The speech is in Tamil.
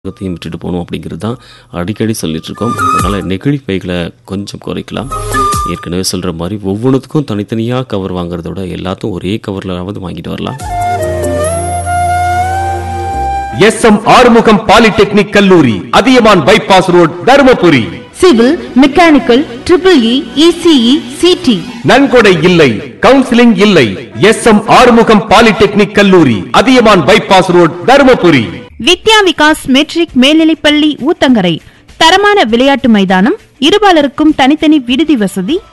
உலகத்தையும் விட்டுட்டு போகணும் அப்படிங்கிறது தான் அடிக்கடி சொல்லிட்டு இருக்கோம் அதனால் நெகிழி பைகளை கொஞ்சம் குறைக்கலாம் ஏற்கனவே சொல்கிற மாதிரி ஒவ்வொன்றுத்துக்கும் தனித்தனியாக கவர் வாங்குறத விட எல்லாத்தையும் ஒரே கவர்லாவது வாங்கிட்டு வரலாம் எஸ் எம் ஆறுமுகம் பாலிடெக்னிக் கல்லூரி Athiyaman bypass road Dharmapuri civil mechanical triple E ECE CT நன்கொடை இல்லை கவுன்சிலிங் இல்லை எஸ் எம் ஆறுமுகம் பாலிடெக்னிக் கல்லூரி Athiyaman bypass road Dharmapuri Vidya Vikas matric மேல்நிலைப்பள்ளி ஊத்தங்கரை தரமான விளையாட்டு மைதானம் இருபாலருக்கும் தனித்தனி விடுதி வசதி